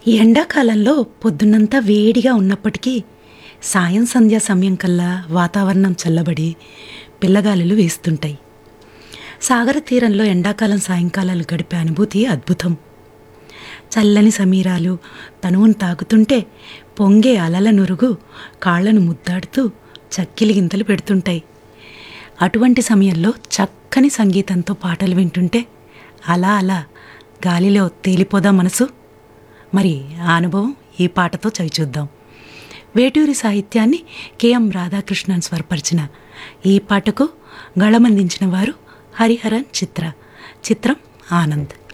ఈ ఎండాకాలంలో పొద్దున్నంతా వేడిగా ఉన్నప్పటికీ సాయం సంధ్యా సమయం కల్లా వాతావరణం చల్లబడి పిల్లగాలులు వేస్తుంటాయి సాగర తీరంలో ఎండాకాలం సాయంకాలాలు గడిపే అనుభూతి అద్భుతం చల్లని సమీరాలు తనువును తాకుతుంటే పొంగే అలల నురుగు కాళ్లను ముద్దాడుతూ చక్కిలి గింతలు పెడుతుంటాయి అటువంటి సమయంలో చక్కని సంగీతంతో పాటలు వింటుంటే అలా అలా గాలిలో తేలిపోదా మనసు మరి ఆ అనుభవం ఈ పాటతో చవిచూద్దాం వేటూరి సాహిత్యాన్ని కెఎం రాధాకృష్ణన్ స్వరపరిచిన ఈ పాటకు గళమందించిన వారు హరిహరన్ చిత్ర చిత్రం ఆనంద్